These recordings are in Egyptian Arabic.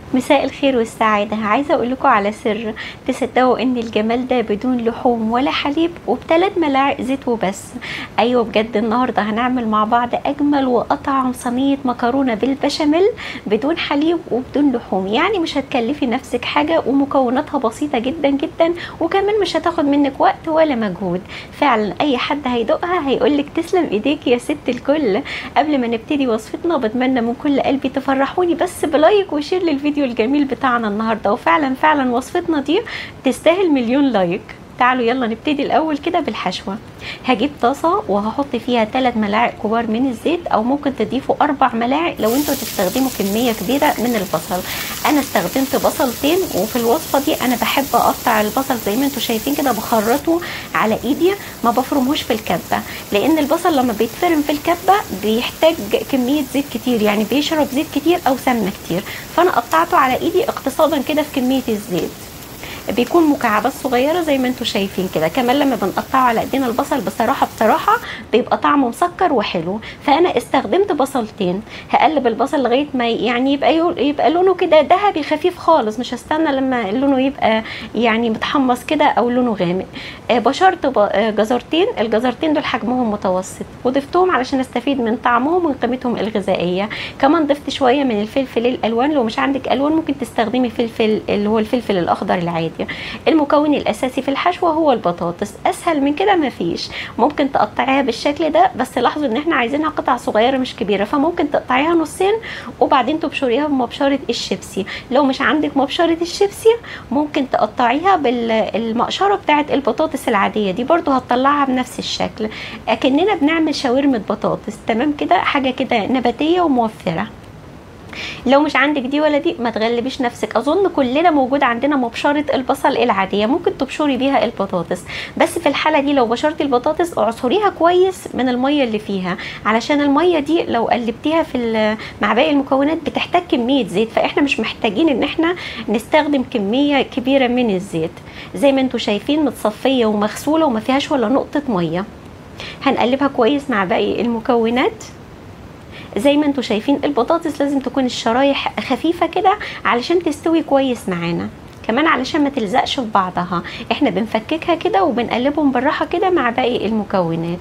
مساء الخير والسعادة عايزة أقول لكم على سر تصدقوا إن الجمال ده بدون لحوم ولا حليب وبثلاث ملاعق زيت وبس أيوة بجد النهاردة هنعمل مع بعض أجمل وأطعم صينية مكرونة بالبشاميل بدون حليب وبدون لحوم يعني مش هتكلفي نفسك حاجة ومكوناتها بسيطة جدا جدا وكمان مش هتاخد منك وقت ولا مجهود فعلا أي حد هيدوقها هيقولك تسلم إيديك يا ست الكل قبل ما نبتدي وصفتنا بتمنى من كل قلبي تفرحوني بس بلايك وشير للفيديو الجميل بتاعنا النهارده وفعلا فعلا وصفتنا دي تستاهل مليون لايك تعالوا يلا نبتدي الاول كده بالحشوه هجيب طاسه وهحط فيها 3 ملاعق كبار من الزيت او ممكن تضيفوا اربع ملاعق لو انتوا تستخدموا كميه كبيره من البصل انا استخدمت بصلتين وفي الوصفه دي انا بحب اقطع البصل زي ما انتوا شايفين كده بخرطه على ايدي ما بفرمهوش في الكبه لان البصل لما بيتفرم في الكبه بيحتاج كميه زيت كتير يعني بيشرب زيت كتير او سمنه كتير فانا قطعته على ايدي اقتصادا كده في كميه الزيت بيكون مكعبات صغيره زي ما انتم شايفين كده كمان لما بنقطعه على ايدينا البصل بصراحه بصراحه بيبقى طعمه مسكر وحلو فانا استخدمت بصلتين هقلب البصل لغايه ما يعني يبقى يبقى لونه كده ذهبي خفيف خالص مش هستنى لما لونه يبقى يعني متحمص كده او لونه غامق بشرت جزرتين الجزرتين دول حجمهم متوسط وضفتهم علشان استفيد من طعمهم ومن قيمتهم الغذائيه كمان ضفت شويه من الفلفل الالوان لو مش عندك الوان ممكن تستخدمي فلفل اللي هو الفلفل الاخضر العادي المكون الاساسي في الحشوه هو البطاطس اسهل من كده مفيش ممكن تقطعيها بالشكل ده بس لاحظوا ان احنا عايزينها قطع صغيره مش كبيره فممكن تقطعيها نصين وبعدين تبشريها بمبشره الشيبسي لو مش عندك مبشره الشيبسي ممكن تقطعيها بالمقشره بتاعه البطاطس العاديه دي برضو هتطلعها بنفس الشكل اكننا بنعمل شاورمه بطاطس تمام كده حاجه كده نباتيه وموفره لو مش عندك دي ولا دي ما تغلبيش نفسك اظن كلنا موجود عندنا مبشره البصل العاديه ممكن تبشري بيها البطاطس بس في الحاله دي لو بشرتي البطاطس اعصريها كويس من الميه اللي فيها علشان الميه دي لو قلبتيها في مع باقي المكونات بتحتاج كميه زيت فاحنا مش محتاجين ان احنا نستخدم كميه كبيره من الزيت زي ما انتم شايفين متصفيه ومغسوله وما فيهاش ولا نقطه ميه هنقلبها كويس مع باقي المكونات زي ما انتم شايفين البطاطس لازم تكون الشرايح خفيفه كده علشان تستوي كويس معانا كمان علشان ما تلزقش في بعضها احنا بنفككها كده وبنقلبهم بالراحه كده مع باقي المكونات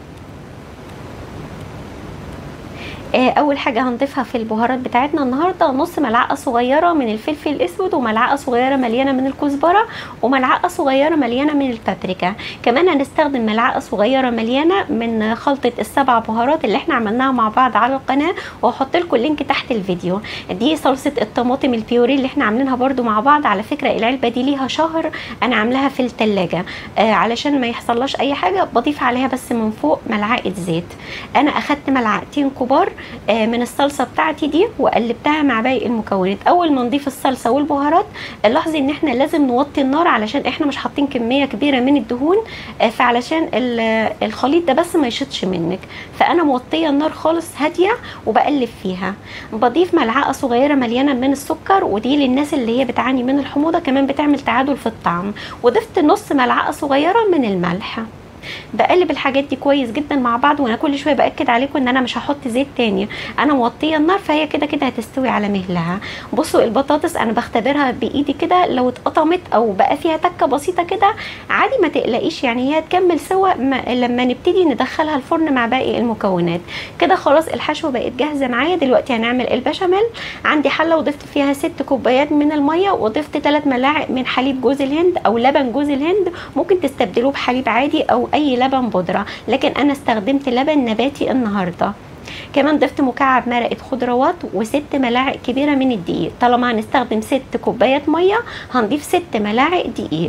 اول حاجه هنضيفها في البهارات بتاعتنا النهارده نص ملعقه صغيره من الفلفل الاسود وملعقه صغيره مليانه من الكزبره وملعقه صغيره مليانه من البابريكا كمان هنستخدم ملعقه صغيره مليانه من خلطه السبع بهارات اللي احنا عملناها مع بعض على القناه وهحط لكم اللينك تحت الفيديو دي صلصه الطماطم البيوري اللي احنا عاملينها برده مع بعض على فكره العلبه دي ليها شهر انا عاملاها في التلاجة آه علشان ما يحصلهاش اي حاجه بضيف عليها بس من فوق ملعقه زيت انا اخدت ملعقتين كبار من الصلصه بتاعتي دي وقلبتها مع باقي المكونات اول ما نضيف الصلصه والبهارات لاحظي ان احنا لازم نوطي النار علشان احنا مش حاطين كميه كبيره من الدهون فعلشان الخليط ده بس ما يشطش منك فانا موطيه النار خالص هاديه وبقلب فيها بضيف ملعقه صغيره مليانه من السكر ودي للناس اللي هي بتعاني من الحموضه كمان بتعمل تعادل في الطعم وضفت نص ملعقه صغيره من الملح بقلب الحاجات دي كويس جدا مع بعض وانا كل شويه باكد عليكم ان انا مش هحط زيت تاني انا موطيه النار فهي كده كده هتستوي على مهلها بصوا البطاطس انا بختبرها بايدي كده لو اتقطمت او بقى فيها تكه بسيطه كده عادي ما تقلقيش يعني هي تكمل سوا لما نبتدي ندخلها الفرن مع باقي المكونات كده خلاص الحشوه بقت جاهزه معايا دلوقتي هنعمل البشاميل عندي حله وضفت فيها ست كوبايات من الميه وضفت 3 ملاعق من حليب جوز الهند او لبن جوز الهند ممكن تستبدلوه بحليب عادي او اي لبن بودره لكن انا استخدمت لبن نباتي النهارده كمان ضفت مكعب مرقه خضروات وست ملاعق كبيره من الدقيق طالما هنستخدم ست كوبايات ميه هنضيف ست ملاعق دقيق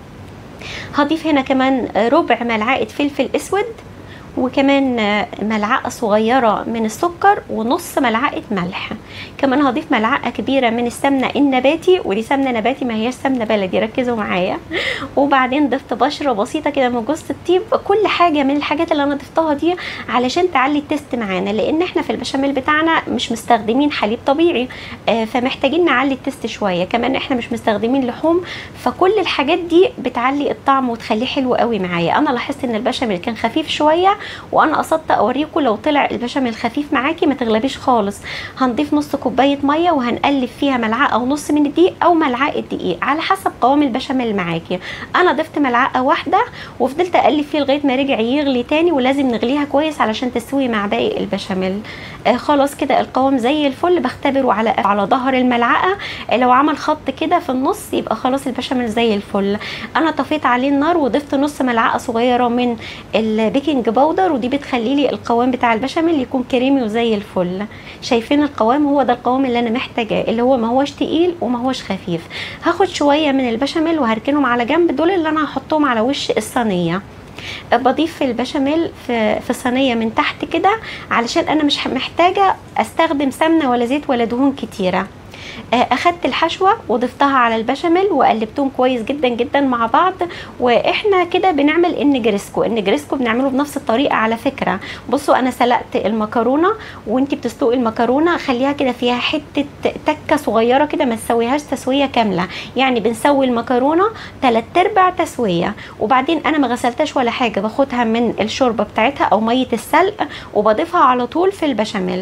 هضيف هنا كمان ربع ملعقه فلفل اسود وكمان ملعقه صغيره من السكر ونص ملعقه ملح كمان هضيف ملعقه كبيره من السمنه النباتي ودي سمنه نباتي ما هياش سمنه بلدي ركزوا معايا وبعدين ضفت بشره بسيطه كده من جوز الطيب كل حاجه من الحاجات اللي انا ضفتها دي علشان تعلي التست معانا لان احنا في البشاميل بتاعنا مش مستخدمين حليب طبيعي آه فمحتاجين نعلي التست شويه كمان احنا مش مستخدمين لحوم فكل الحاجات دي بتعلي الطعم وتخليه حلو قوي معايا انا لاحظت ان البشاميل كان خفيف شويه وانا قصدت اوريكم لو طلع البشاميل خفيف معاكي ما تغلبيش خالص هنضيف نص كوبايه ميه وهنقلب فيها ملعقه ونص من الدقيق او ملعقه دقيق على حسب قوام البشاميل معاكي انا ضفت ملعقه واحده وفضلت اقلب فيه لغايه ما رجع يغلي تاني ولازم نغليها كويس علشان تستوي مع باقي البشاميل آه خلاص كده القوام زي الفل بختبره على على ظهر الملعقه آه لو عمل خط كده في النص يبقى خلاص البشاميل زي الفل انا طفيت عليه النار وضفت نص ملعقه صغيره من البيكنج باودر ودي بتخلي لي القوام بتاع البشاميل يكون كريمي وزي الفل شايفين القوام هو ده القوام اللي انا محتاجاه اللي هو ما هوش تقيل وما هوش خفيف هاخد شويه من البشاميل وهركنهم على جنب دول اللي انا هحطهم على وش الصينيه بضيف البشاميل في في صينيه من تحت كده علشان انا مش محتاجه استخدم سمنه ولا زيت ولا دهون كتيره اخدت الحشوه وضفتها على البشاميل وقلبتهم كويس جدا جدا مع بعض واحنا كده بنعمل النجريسكو النجريسكو بنعمله بنفس الطريقه على فكره بصوا انا سلقت المكرونه وانتي بتسلقي المكرونه خليها كده فيها حته تكه صغيره كده ما تسويهاش تسويه كامله يعني بنسوي المكرونه تلات ارباع تسويه وبعدين انا ما غسلتهاش ولا حاجه باخدها من الشوربه بتاعتها او ميه السلق وبضيفها على طول في البشاميل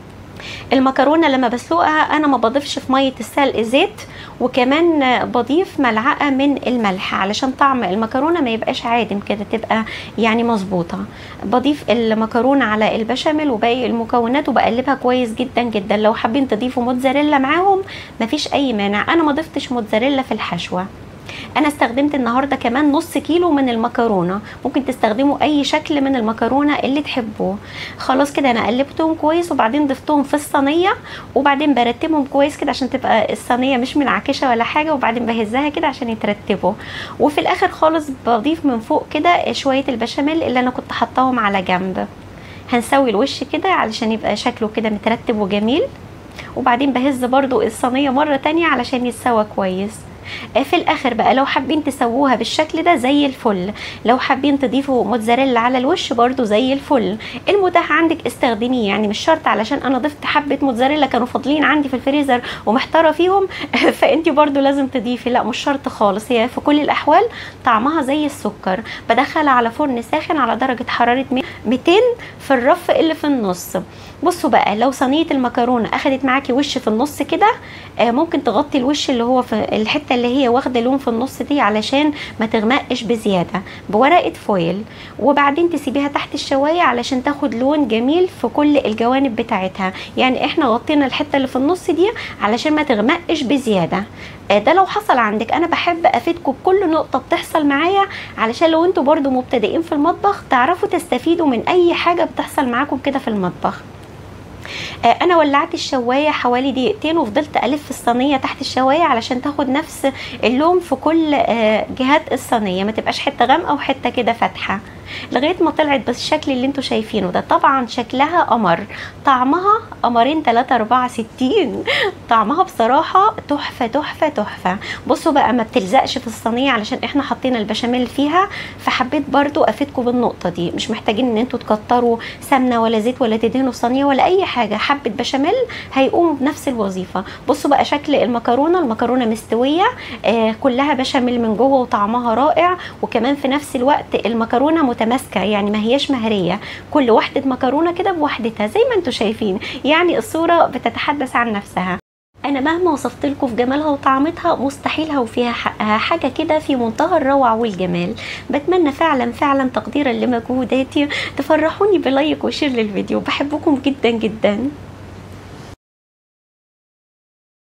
المكرونه لما بسلقها انا ما بضيفش في ميه السلق زيت وكمان بضيف ملعقه من الملح علشان طعم المكرونه ما يبقاش عادم كده تبقى يعني مظبوطه بضيف المكرونه على البشاميل وباقي المكونات وبقلبها كويس جدا جدا لو حابين تضيفوا موتزاريلا معاهم مفيش اي مانع انا ما ضفتش موتزاريلا في الحشوه انا استخدمت النهارده كمان نص كيلو من المكرونه ممكن تستخدموا اي شكل من المكرونه اللي تحبوه خلاص كده انا قلبتهم كويس وبعدين ضفتهم في الصينيه وبعدين برتبهم كويس كده عشان تبقى الصينيه مش منعكشه ولا حاجه وبعدين بهزها كده عشان يترتبوا وفي الاخر خالص بضيف من فوق كده شويه البشاميل اللي انا كنت حطاهم على جنب هنسوي الوش كده علشان يبقى شكله كده مترتب وجميل وبعدين بهز برضو الصينيه مره تانية علشان يتسوى كويس في الاخر بقى لو حابين تسووها بالشكل ده زي الفل لو حابين تضيفوا موتزاريلا على الوش برضو زي الفل المتاح عندك استخدميه يعني مش شرط علشان انا ضفت حبه موتزاريلا كانوا فاضلين عندي في الفريزر ومحتاره فيهم فانت برضو لازم تضيفي لا مش شرط خالص هي في كل الاحوال طعمها زي السكر بدخلها على فرن ساخن على درجه حراره 200 في الرف اللي في النص بصوا بقى لو صينيه المكرونه اخدت معاكي وش في النص كده آه ممكن تغطي الوش اللي هو في الحته اللي هي واخده لون في النص دي علشان ما تغمقش بزياده بورقه فويل وبعدين تسيبيها تحت الشوايه علشان تاخد لون جميل في كل الجوانب بتاعتها يعني احنا غطينا الحته اللي في النص دي علشان ما تغمقش بزياده آه ده لو حصل عندك انا بحب افيدكم بكل نقطه بتحصل معايا علشان لو انتوا برضو مبتدئين في المطبخ تعرفوا تستفيدوا من اي حاجه بتحصل معاكم كده في المطبخ انا ولعت الشوايه حوالي دقيقتين وفضلت الف الصينيه تحت الشوايه علشان تاخد نفس اللون في كل جهات الصينيه ما تبقاش حته غامقه وحته كده فاتحه لغايه ما طلعت بالشكل اللي انتوا شايفينه ده طبعا شكلها قمر طعمها قمرين 3 4 60 طعمها بصراحه تحفه تحفه تحفه بصوا بقى ما بتلزقش في الصينيه علشان احنا حطينا البشاميل فيها فحبيت برضو افيدكم بالنقطه دي مش محتاجين ان انتوا تكتروا سمنه ولا زيت ولا تدهنوا صينيه ولا اي حاجه حبه بشاميل هيقوموا بنفس الوظيفه بصوا بقى شكل المكرونه المكرونه مستويه آه كلها بشاميل من جوه وطعمها رائع وكمان في نفس الوقت المكرونه متماسكه يعني ما هياش مهريه كل وحده مكرونه كده بوحدتها زي ما انتم شايفين يعني الصوره بتتحدث عن نفسها انا مهما وصفت لكم في جمالها وطعمتها مستحيل هوفيها حقها حاجه كده في منتهى الروعه والجمال بتمنى فعلا فعلا تقديرا لمجهوداتي تفرحوني بلايك وشير للفيديو بحبكم جدا جدا